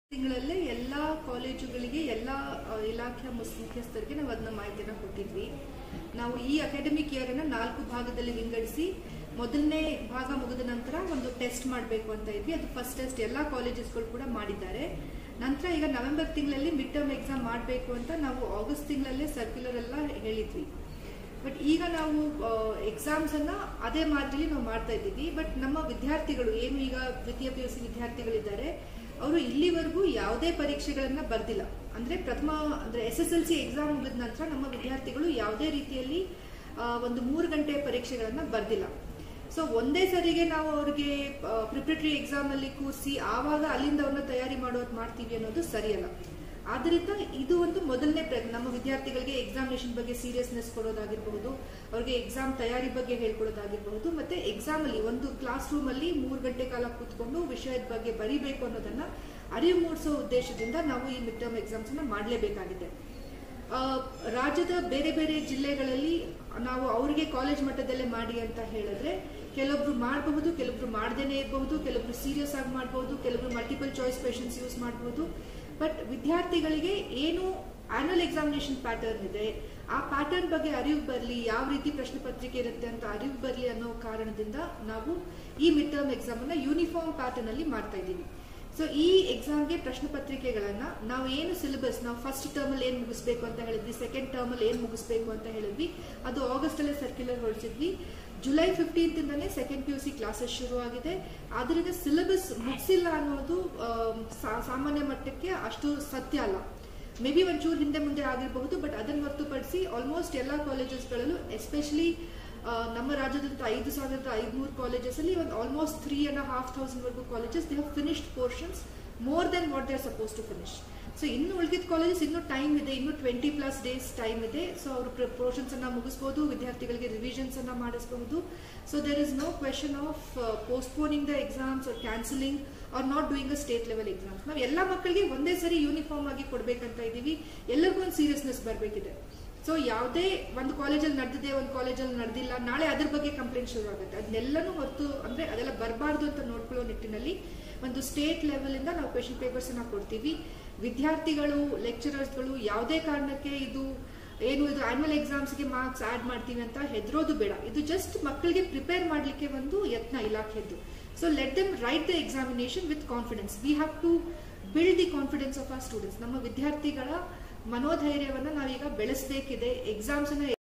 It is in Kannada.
ತಿಂಗಳಲ್ಲೇ ಎಲ್ಲ ಕಾಲೇಜುಗಳಿಗೆ ಎಲ್ಲ ಆ, ಇಲಾಖೆಯ ಮುಸ್- ಮುಖ್ಯಸ್ಥರಿಗೆ ನಾವು ಅದನ್ನ ಮಾಹಿತಿಯನ್ನು ಕೊಟ್ಟಿದ್ವಿ ನಾವು ಈ ಅಕಾಡೆಮಿಕ್ ಇಯರ್ ಅನ್ನ ನಾಲ್ಕು ಭಾಗದಲ್ಲಿ ವಿಂಗಡಿಸಿ ಮೊದಲನೇ ಭಾಗ ಮುಗಿದ ನಂತರ ಒಂದು ಟೆಸ್ಟ್ ಮಾಡಬೇಕು ಅಂತ ಇದ್ವಿ ಅದು ಫಸ್ಟ್ ಟೆಸ್ಟ್ ಎಲ್ಲ ಕಾಲೇಜಸ್ಗಳು ಕೂಡ ಮಾಡಿದ್ದಾರೆ ನಂತರ ಈಗ ನವೆಂಬರ್ ತಿಂಗಳಲ್ಲಿ ಮಿಡ್ ಟರ್ಮ್ ಎಕ್ಸಾಮ್ ಮಾಡಬೇಕು ಅಂತ ನಾವು ಆಗಸ್ಟ್ ತಿಂಗಳಲ್ಲೇ ಸರ್ಕ್ಯುಲರ್ ಎಲ್ಲ ಹೇಳಿದ್ವಿ ಬಟ್ ಈಗ ನಾವು ಎಕ್ಸಾಮ್ಸ್ ಅನ್ನ ಅದೇ ಮಾದರಿಲಿ ನಾವು ಮಾಡ್ತಾ ಇದ್ದೀವಿ ಬಟ್ ನಮ್ಮ ವಿದ್ಯಾರ್ಥಿಗಳು ಏನು ಈಗ ದ್ವಿತೀಯ ಪಿ ಯು ಸಿ ವಿದ್ಯಾರ್ಥಿಗಳಿದ್ದಾರೆ ಅವರು ಇಲ್ಲಿವರೆಗೂ ಯಾವುದೇ ಪರೀಕ್ಷೆಗಳನ್ನ ಬರ್ದಿಲ್ಲ ಅಂದ್ರೆ ಪ್ರಥಮ ಅಂದ್ರೆ S S L C exam ಮುಗಿದ ನಂತರ ನಮ್ಮ ವಿದ್ಯಾರ್ಥಿಗಳು ಯಾವುದೇ ರೀತಿಯಲ್ಲಿ ಆ, ಒಂದು ಮೂರು ಗಂಟೆ ಪರೀಕ್ಷೆಗಳನ್ನ ಬರ್ದಿಲ್ಲ ಸೊ ಒಂದೇ ಸರಿಗೆ ನಾವು ಅವ್ರಿಗೆ ಪ್ರಿಪರೇಟರಿ ಎಕ್ಸಾಮ್ ಅಲ್ಲಿ ಕೂರಿಸಿ ಆವಾಗ ಅಲ್ಲಿಂದ ಅವ್ರನ್ನ ತಯಾರಿ ಮಾಡೋದು ಮಾಡ್ತೀವಿ ಅನ್ನೋದು ಸರಿಯಲ್ಲ ಆದ್ರಿಂದ ಇದು ಒಂದು ಮೊದಲನೇ ಪ್ರಯತ್ನ ನಮ್ಮ ವಿದ್ಯಾರ್ಥಿಗಳಿಗೆ ಎಕ್ಸಾಮಿನೇಷನ್ ಬಗ್ಗೆ ಸೀರಿಯಸ್ನೆಸ್ ಕೊಡೋದಾಗಿರಬಹುದು ಅವ್ರಿಗೆ ಎಕ್ಸಾಮ್ ತಯಾರಿ ಬಗ್ಗೆ ಹೇಳ್ಕೊಡೋದಾಗಿರಬಹುದು ಮತ್ತೆ ಎಕ್ಸಾಮ್ ಅಲ್ಲಿ ಒಂದು ಕ್ಲಾಸ್ ರೂಮ್ ಅಲ್ಲಿ ಮೂರು ಗಂಟೆ ಕಾಲ ಕೂತ್ಕೊಂಡು ವಿಷಯದ ಬಗ್ಗೆ ಬರಿಬೇಕು ಅನ್ನೋದನ್ನ ಅರಿವು ಮೂಡಿಸೋ ಉದ್ದೇಶದಿಂದ ನಾವು ಈ ಮಿಡ್ ಟರ್ಮ್ ಎಕ್ಸಾಮ್ಸ್ ಅನ್ನ ಮಾಡಲೇಬೇಕಾಗಿದೆ ಆ, ರಾಜ್ಯದ ಬೇರೆ ಬೇರೆ ಜಿಲ್ಲೆಗಳಲ್ಲಿ ನಾವು ಅವರಿಗೆ ಕಾಲೇಜ್ ಮಟ್ಟದಲ್ಲೇ ಮಾಡಿ ಅಂತ ಹೇಳಿದ್ರೆ ಕೆಲವೊಬ್ರು ಮಾಡಬಹುದು ಕೆಲವೊಬ್ರು ಮಾಡದೇನೆ ಇರಬಹುದು ಕೆಲವೊಬ್ರು ಸೀರಿಯಸ್ ಆಗಿ ಮಾಡಬಹುದು ಕೆಲವೊಬ್ರು ಮಲ್ಟಿಪಲ್ ಚಾಯ್ಸ್ ಕ್ವೆಶನ್ಸ್ ಯೂಸ್ ಮಾಡಬಹುದು ಬಟ್ ವಿದ್ಯಾರ್ಥಿಗಳಿಗೆ ಏನು ಆನ್ಯುವಲ್ ಎಕ್ಸಾಮಿನೇಷನ್ ಪ್ಯಾಟರ್ನ್ ಇದೆ ಆ ಪ್ಯಾಟರ್ನ್ ಬಗ್ಗೆ ಅರಿವು ಬರಲಿ ಯಾವ ರೀತಿ ಪ್ರಶ್ನೆ ಪತ್ರಿಕೆ ಇರುತ್ತೆ ಅಂತ ಅರಿವು ಬರಲಿ ಅನ್ನೋ ಕಾರಣದಿಂದ ನಾವು ಈ ಮಿಡ್ ಟರ್ಮ್ ಎಕ್ಸಾಮ್ ಅನ್ನ ಯೂನಿಫಾರ್ಮ್ ಪ್ಯಾಟರ್ನ್ ಅಲ್ಲಿ ಮಾಡ್ತಾ ಇದ್ದೀವಿ ಸೊ ಈ ಎಕ್ಸಾಮ್ಗೆ ಪ್ರಶ್ನೆ ಪತ್ರಿಕೆಗಳನ್ನ ನಾವು ಏನು ಸಿಲೆಬಸ್ ನಾವು ಫಸ್ಟ್ ಟರ್ಮ್ ಅಲ್ಲಿ ಏನ್ ಮುಗಿಸ್ಬೇಕು ಅಂತ ಹೇಳಿದ್ವಿ ಸೆಕೆಂಡ್ ಟರ್ಮ್ ಅಲ್ಲಿ ಏನ್ ಮುಗಿಸ್ಬೇಕು ಅಂತ ಹೇಳಿದ್ವಿ ಅದು ಆಗಸ್ಟ್ ಅಲ್ಲೇ ಸರ್ಕ್ಯುಲರ್ ಹೊರಡಿಸಿದ್ವಿ ಜುಲೈ ಫಿಫ್ಟೀನ್ತ್ ಇಂದಾನೆ second P U C classes ಶುರು ಆಗಿದೆ ಆದ್ರಿಂದ ಸಿಲೆಬಸ್ ಮುಗಿಸಿಲ್ಲ ಅನ್ನೋದು ಆಮ್, ಸಾ- ಸಾಮಾನ್ಯ ಮಟ್ಟಕ್ಕೆ ಅಷ್ಟು ಸತ್ಯ ಅಲ್ಲ ಮೇ ಬಿ ಒಂಚೂರು ಹಿಂದೆ ಮುಂದೆ ಆಗಿರಬಹುದು ಬಟ್ ಅದನ್ನು ಹೊರತುಪಡಿಸಿ ಆಲ್ಮೋಸ್ಟ್ ಎಲ್ಲ ಕಾಲೇಜಸ್ಗಳಲ್ಲೂ ಎಸ್ಪೆಷಲಿ ನಮ್ಮ ರಾಜ್ಯದಂತ ಐದು ಸಾವಿರದ ಐದುನೂರು ಕಾಲೇಜಸ್ ಅಲ್ಲಿ ಒಂದು almost three and half thousand ವರ್ಗು colleges they have finished portions more than what they are supposed to finish so ಇನ್ನು ಉಳಿದಿದ್ದ ಕಾಲೇಜಸ್ ಇನ್ನೂ ಟೈಮ್ ಇದೆ ಇನ್ನು ಟ್ವೆಂಟಿ ಪ್ಲಸ್ ಡೇಸ್ ಟೈಮ್ ಇದೆ ಸೊ ಅವರು ಪೋರ್ಷನ್ಸ್ ಅನ್ನ ಮುಗಿಸಬಹುದು ವಿದ್ಯಾರ್ಥಿಗಳಿಗೆ ರಿವಿಷನ್ಸ್ ಅನ್ನ ಮಾಡಿಸಬಹುದು so there is no question of postponing the exams or cancelling or not doing a state level exams ನಾವು ಎಲ್ಲ ಮಕ್ಕಳಿಗೆ ಒಂದೇ ಸರಿ ಯೂನಿಫಾರ್ಮ್ ಆಗಿ ಕೊಡ್ಬೇಕಂತ ಇದ್ದೀವಿ ಎಲ್ಲರಿಗೂ ಒಂದು ಸೀರಿಯಸ್ನೆಸ್ ಬರಬೇಕಿದೆ ಸೊ ಯಾವುದೇ ಒಂದು ಕಾಲೇಜಲ್ಲಿ ನಡೆದಿದೆ ಒಂದು ಕಾಲೇಜಲ್ಲಿ ನಡೆದಿಲ್ಲ ನಾಳೆ ಅದ್ರ ಬಗ್ಗೆ ಕಂಪ್ಲೇಂಟ್ ಶುರು ಆಗುತ್ತೆ ಅದನ್ನೆಲ್ಲನೂ ಹೊರತು ಅಂದ್ರೆ ಅದೆಲ್ಲ ಬರಬಾರ್ದು ಅಂತ ನೋಡ್ಕೊಳ್ಳೋ ನಿಟ್ಟಿನಲ್ಲಿ ಒಂದು ಸ್ಟೇಟ್ ಲೆವೆಲ್ ಇಂದ ನಾವು ಕ್ವೆಶನ್ ಪೇಪರ್ಸ್ ಅನ್ನ ಕೊಡ್ತೀವಿ ವಿದ್ಯಾರ್ಥಿಗಳು ಲೆಕ್ಚರರ್ಸ್ಗಳು ಯಾವುದೇ ಕಾರಣಕ್ಕೆ ಇದು ಏನು ಇದು ಆನ್ಯುವಲ್ ಎಕ್ಸಾಮ್ಸ್ಗೆ ಮಾರ್ಕ್ಸ್ ಆಡ್ ಮಾಡ್ತೀವಿ ಅಂತ ಹೆದರೋದು ಬೇಡ ಇದು ಜಸ್ಟ್ ಮಕ್ಕಳಿಗೆ ಪ್ರಿಪೇರ್ ಮಾಡಲಿಕ್ಕೆ ಒಂದು ಯತ್ನ ಇಲಾಖೆದ್ದು so let them write the examination with confidence we have to build the confidence of our students ನಮ್ಮ ವಿದ್ಯಾರ್ಥಿಗಳ ಮನೋಧೈರ್ಯವನ್ನ ನಾವೀಗ ಬೆಳೆಸಬೇಕಿದೆ ಎಕ್ಸಾಮ್ಸ್ ಅನ್ನ